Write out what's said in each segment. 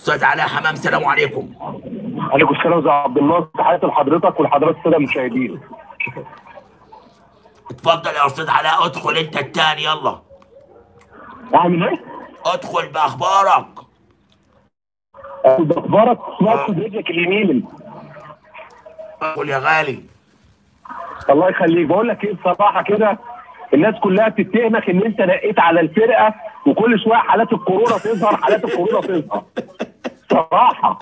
استاذ علاء حمام سلام عليكم عليكم السلام يا عبد الناصر تحياتي لحضرتك ولحضرات الساده المشاهدين اتفضل يا استاذ علاء ادخل انت التاني يلا اعمل ايه؟ ادخل باخبارك اخبارك سمعت رجلك اليمين قول يا غالي الله يخليك بقول لك ايه بصراحه كده الناس كلها بتتهمك ان انت نقيت على الفرقه وكل شويه حالات الكورونا تظهر حالات الكورونا تظهر صراحه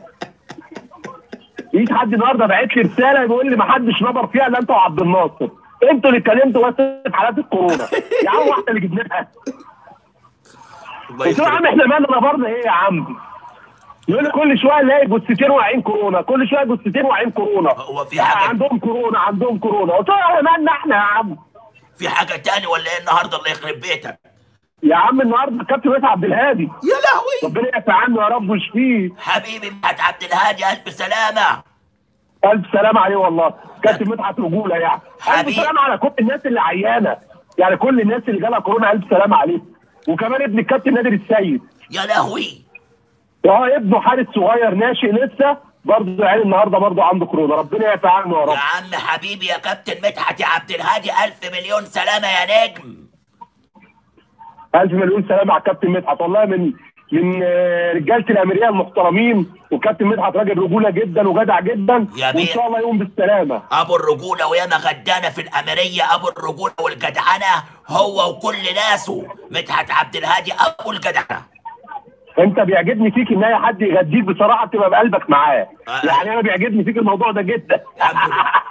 لقيت حد النهارده باعت لي رساله بيقول لي ما حدش نظر فيها الا انت وعبد الناصر انتوا اللي اتكلمتوا بس في حالات الكورونا يا عم واحده اللي جبناها الله قلت له يا عم يخليك احنا مالنا نظرنا ايه يا عم يقول لي كل شويه نلاقي جثتين واقعين كورونا كل شويه جثتين واقعين كورونا هو في حاجة- عندهم كورونا عندهم كورونا قلت له يا مالنا احنا يا عم في حاجه تاني ولا ايه النهارده الله يخرب بيتك يا عم النهارده الكابتن رئيس عبد الهادي يا لهوي ربنا يعفى عنه يا رب ويشفيه حبيبي مدحت عبد الهادي الف سلامه الف سلام عليه والله كابتن مدحت رجوله يعني حبيبي. الف سلام على كل الناس اللي عيانه يعني كل الناس اللي جالها كورونا الف سلام عليه وكمان ابن الكابتن نادر السيد يا لهوي اه ابنه حارس صغير ناشئ لسه برضه يعني النهارده برضه عنده كورونا ربنا يعفى عنه يا يا رب عم حبيبي يا كابتن مدحت يا عبد الهادي الف مليون سلامه يا نجم الف مليون سلام على الكابتن مدحت والله من من آه، رجاله الاميريه المحترمين والكابتن مدحت راجل رجوله جدا وجدع جدا يا وان بيه. شاء الله يقوم بالسلامه ابو الرجوله وياما غدانا في الاميريه ابو الرجوله والجدعنه هو وكل ناسه مدحت عبد الهادي ابو الجدعنه انت بيعجبني فيك ان اي حد يغديك بصراحه تبقى بقلبك معاه آه. يعني انا بيعجبني فيك الموضوع ده جدا الحمد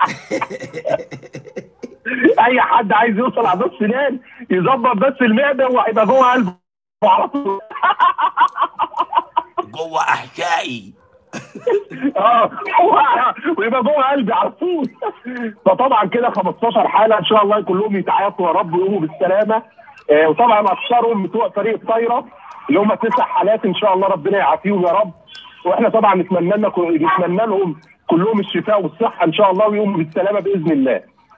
اي حد عايز يوصل عضلات سنان يظبط بس المعده وهيبقى جوه قلبه على طول جوه احشائي اه ويبقى جوه قلبي على طول فطبعا كده 15 حاله ان شاء الله كلهم يتعافوا يا رب ويقوموا بالسلامه آه وطبعا اكثرهم بتوع فريق الطايره اللي هم تسع حالات ان شاء الله ربنا يعافيهم يا رب واحنا طبعا نتمنى لنا نتمنى لهم كلهم الشفاء والصحه ان شاء الله ويقوموا بالسلامه باذن الله.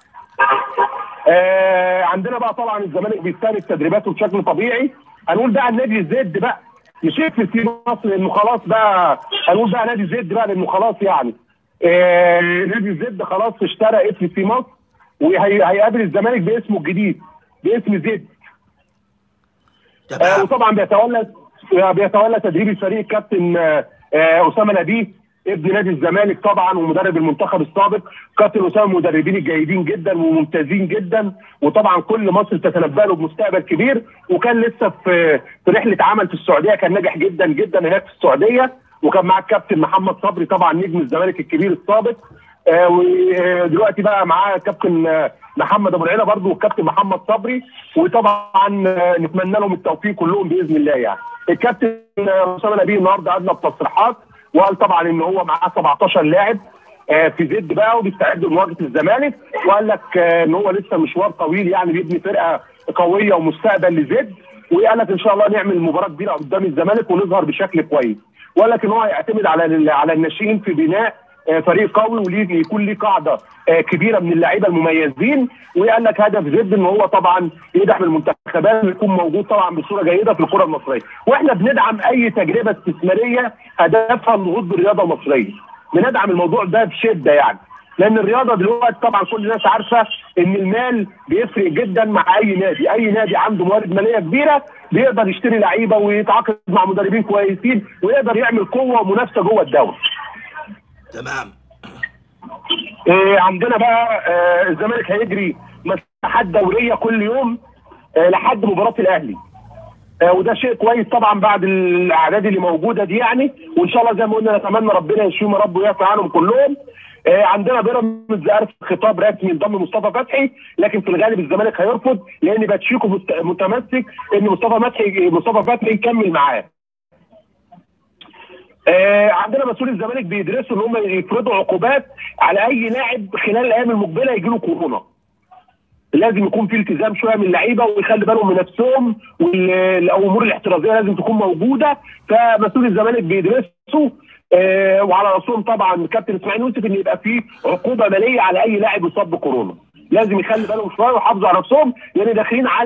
آه عندنا بقى طبعا الزمالك بيستهدف تدريباته بشكل طبيعي هنقول بقى النادي الزد بقى مش يكفي في مصر لانه خلاص بقى هنقول بقى نادي الزد بقى لانه خلاص يعني آه نادي الزد خلاص اشترى اسم في مصر وهيقابل الزمالك باسمه الجديد باسم زد آه تمام وطبعا بيتولى بيتولى تدريب الفريق الكابتن آه، آه، اسامه نبيه ابن نادي الزمالك طبعا ومدرب المنتخب السابق كابتن اسامه من المدربين الجيدين جدا وممتازين جدا وطبعا كل مصر تتنبأ له بمستقبل كبير وكان لسه في في رحله عمل في السعوديه كان ناجح جدا جدا هناك في السعوديه وكان معاه الكابتن محمد صبري طبعا نجم الزمالك الكبير السابق آه، ودلوقتي بقى معاه كابتن آه، محمد ابو العيله برضه والكابتن محمد صبري وطبعا آه، نتمنى لهم التوفيق كلهم باذن الله يعني الكابتن آه، اسامه نبيه النهارده ادلى بتصريحات وقال طبعا ان هو معاه 17 لاعب آه، في زد بقى وبيستعد لمواجهه الزمالك وقال لك آه، ان هو لسه مشوار طويل يعني بيبني فرقه قويه ومستقبل لزد وقال لك ان شاء الله نعمل مباراه كبيره قدام الزمالك ونظهر بشكل كويس وقال لك ان هو هيعتمد على ال- على الناشئين في بناء آه، فريق قوي وليه يكون ليه قاعده آه، كبيره من اللعيبه المميزين وقال لك هدف زد ان هو طبعا يدعم المنتخبات ويكون موجود طبعا بصوره جيده في الكره المصريه واحنا بندعم اي تجربه استثماريه هدفها النهوض بالرياضه المصريه بندعم الموضوع ده بشده يعني لان الرياضه دلوقتي طبعا كل الناس عارفه ان المال بيفرق جدا مع اي نادي اي نادي عنده موارد ماليه كبيره بيقدر يشتري لعيبه ويتعاقد مع مدربين كويسين ويقدر يعمل قوه ومنافسه جوه الدوري تمام إيه عندنا بقى آه الزمالك هيجري مساحات دوريه كل يوم آه لحد مباراه الاهلي آه وده شيء كويس طبعا بعد الاعداد اللي موجوده دي يعني وان شاء الله زي ما قلنا نتمنى ربنا يشفيهم يا رب ويعفى عنهم كلهم آه عندنا بيراميدز عارف خطاب رسمي انضم مصطفى فتحي لكن في الغالب الزمالك هيرفض لان باتشيكو مت- متمسك ان مصطفى فتحي مصطفى فتحي يكمل معاه آه عندنا مسؤول الزمالك بيدرسوا ان هم يفرضوا عقوبات على اي لاعب خلال الايام المقبله يجي له كورونا. لازم يكون في التزام شويه من اللعيبه ويخلي بالهم من نفسهم والامور الاحترازيه لازم تكون موجوده فمسؤول الزمالك بيدرسوا آه وعلى راسهم طبعا كابتن اسماعيل يوسف ان يبقى في عقوبه ماليه على اي لاعب يصاب بكورونا. لازم يخلي بالهم شويه ويحافظوا على نفسهم لان داخلين على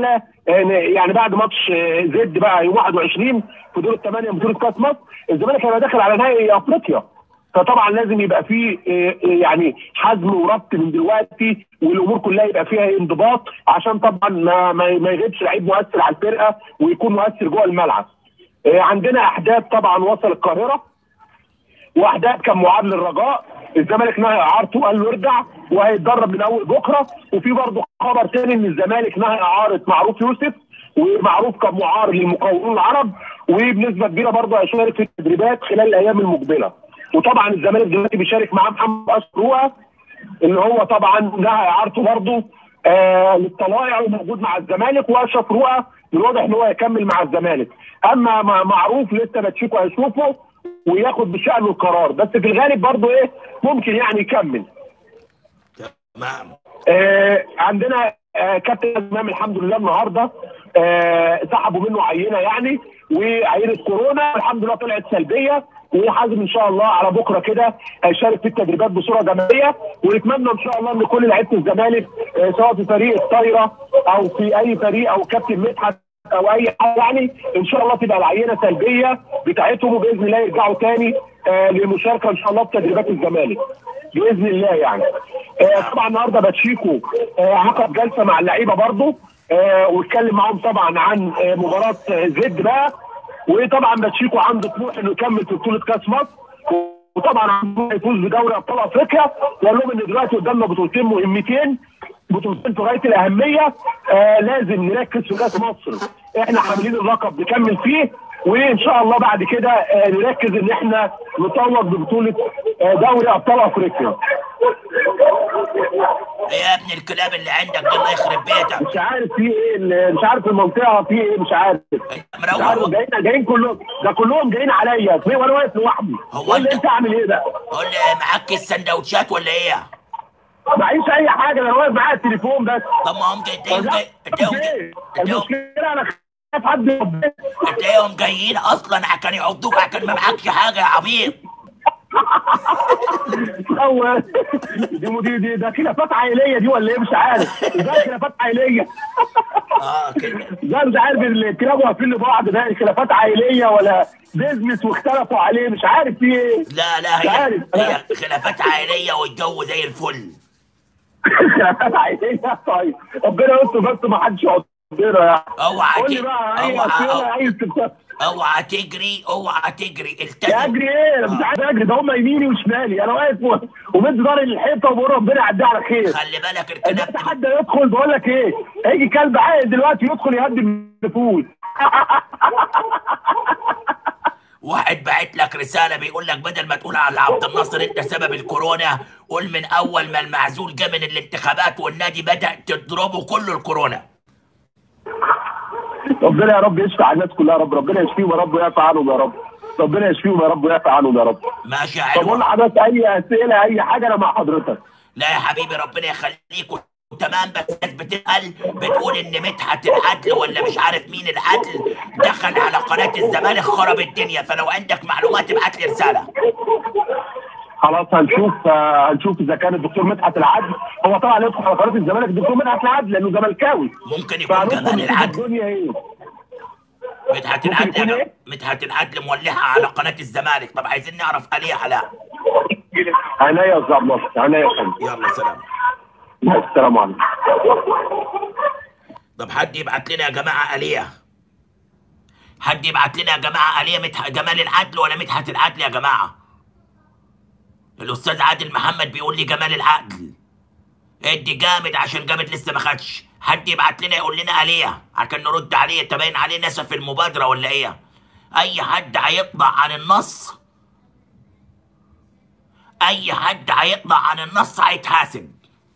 يعني بعد ماتش آه، زد بقى يوم 21 في دور الثمانيه من بطوله كاس مصر الزمالك هيبقى داخل على نهائي افريقيا فطبعا لازم يبقى فيه آه، آه، يعني حزم وربط من دلوقتي والامور كلها يبقى فيها انضباط عشان طبعا ما ما ما يغيبش لعيب مؤثر على الفرقه ويكون مؤثر جوه الملعب. آه، عندنا احداث طبعا وصل القاهره واحداث كان معاد للرجاء الزمالك نهى اعارته قال له ارجع وهيتدرب من اول بكره وفي برضه خبر تاني ان الزمالك نهى اعاره معروف يوسف ومعروف كان معار للمقاولون العرب وبنسبه كبيره برضه هيشارك في التدريبات خلال الايام المقبله وطبعا الزمالك دلوقتي بيشارك معاه محمد اشرف رؤى ان هو طبعا نهى اعارته برضه آه للطلائع وموجود مع الزمالك واشرف رؤى من الواضح ان هو يكمل مع الزمالك اما مع- معروف لسه باتشيكو هيشوفه وياخد بشأنه القرار بس في الغالب برضه ايه ممكن يعني يكمل تمام آه عندنا آه كابتن امام الحمد لله النهارده آه سحبوا منه عينه يعني وعينه كورونا الحمد لله طلعت سلبيه وحازم ان شاء الله على بكره كده هيشارك في التدريبات بصوره جماعيه ونتمنى ان شاء الله ان كل لعيبه الزمالك آه سواء في فريق الطايره او في اي فريق او كابتن مدحت او اي حاجه يعني ان شاء الله تبقى العينه سلبيه بتاعتهم وباذن الله يرجعوا تاني آه للمشاركه ان شاء الله في تدريبات الزمالك باذن الله يعني آه طبعا النهارده باتشيكو آه عقد جلسه مع اللعيبه برضه آه واتكلم معاهم طبعا عن آه مباراه آه زد بقى وطبعا باتشيكو عنده طموح انه يكمل في بطوله كاس مصر وطبعا عنده يفوز بدوري ابطال افريقيا وقال لهم ان دلوقتي قدامنا بطولتين مهمتين بطولتين في غايه الاهميه آه لازم نركز في كاس مصر احنا حاملين اللقب نكمل فيه وان شاء الله بعد كده آه نركز ان احنا نتوج ببطوله آه دوري ابطال افريقيا ايه يا ابن الكلاب اللي عندك ده الله يخرب بيتك مش عارف في ايه ال- مش عارف المنطقه في ايه مش عارف انت مش عارف مروق جايين جايين كلهم ده كلهم جايين عليا في وانا واقف لوحدي هو قول لي أنت- انت اعمل ايه ده قول لي معاك السندوتشات ولا ايه معيش اي حاجه انا واقف معايا التليفون بس طب ما هم جاي- تلاقيهم جاي- تلاقيهم جاي- تلاقيهم المشكله انا خايف حد يقبضني. تلاقيهم جايين اصلا عشان يعضوك عشان ما معكش حاجه يا عبيط هو دي دي دي ده خلافات عائليه دي ولا ايه مش عارف ده خلافات عائليه اه كده ده مش عارف الكلاب واقفين لبعض ده خلافات عائليه ولا بيزنس واختلفوا عليه مش عارف في ايه لا لا مش هي عارف. هي خلافات عائليه والجو زي الفل خلافات عائليه طيب ربنا يستر بس ما حدش يقعد يعني اوعى قول لي ت- بقى اي اوعى اسئله اي استفسار اوعى تجري اوعى تجري التزم اجري ايه انا مش عارف اجري ده هم يميني وشمالي انا واقف و- ومد ظهري للحيطه وبقول ربنا يعدي على خير خلي بالك انت الكلاب حد يدخل بقول لك ايه هيجي كلب عاقل دلوقتي يدخل يهدي النفوس واحد بعت لك رساله بيقول لك بدل ما تقول على عبد الناصر انت سبب الكورونا قول من اول ما المعزول جه من الانتخابات والنادي بدا تضربه كله الكورونا ربنا يا رب يشفي على الناس كلها يا رب ربنا يشفيهم يا رب ويعفى عنهم يا رب ربنا يشفيهم يا رب ويعفى عنهم يا رب ماشي يا طب قول علوة لحضرتك اي اسئله اي حاجه انا مع حضرتك لا يا حبيبي ربنا يخليك تمام بس الناس بتسال بتقول ان مدحت العدل ولا مش عارف مين العدل دخل على قناه الزمالك خرب الدنيا فلو عندك معلومات ابعت لي رساله خلاص هنشوف آه، هنشوف اذا كان الدكتور مدحت العدل هو طبعا يدخل على قناه الزمالك الدكتور مدحت العدل لانه زملكاوي ممكن يكون فهندخل كمان نشوف العدل الدنيا ايه مدحت ممكن العدل يكون يا إيه؟ جماعة. مدحت العدل مولعها على قناه الزمالك طب عايزين نعرف عليه علاء عينيا يا استاذ عبد الناصر عينيا يا فندم يلا سلام السلام عليكم طب حد يبعت لنا يا جماعه آلية حد يبعت لنا يا جماعه آلية مدح... جمال العدل ولا مدحت العدل يا جماعه الاستاذ عادل محمد بيقول لي جمال العدل ادي جامد عشان جامد لسه ما خدش حد يبعت لنا يقول لنا آلية عشان نرد عليه تبين عليه نسف في المبادره ولا ايه اي حد هيطلع عن النص اي حد هيطلع عن النص هيتحاسب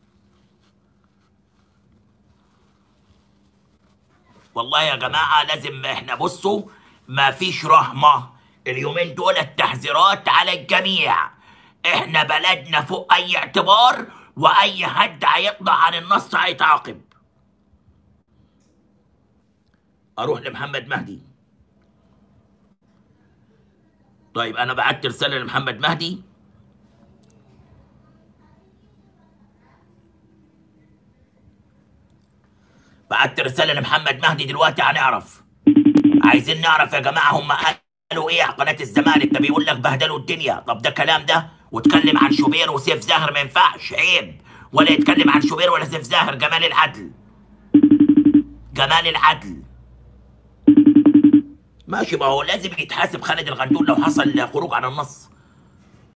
والله يا جماعة لازم احنا بصوا ما فيش رحمة اليومين دول التحذيرات على الجميع احنا بلدنا فوق اي اعتبار واي حد هيطلع عن النص هيتعاقب اروح لمحمد مهدي طيب انا بعت رسالة لمحمد مهدي بعت بعت رساله لمحمد مهدي دلوقتي هنعرف عايزين نعرف يا جماعه هم قالوا ايه على قناه الزمالك ده بيقول لك بهدلوا الدنيا طب ده كلام ده واتكلم عن شوبير وسيف زاهر ما ينفعش عيب ولا يتكلم عن شوبير ولا سيف زاهر جمال العدل جمال العدل ماشي ما هو لازم يتحاسب خالد الغندور لو حصل خروج عن النص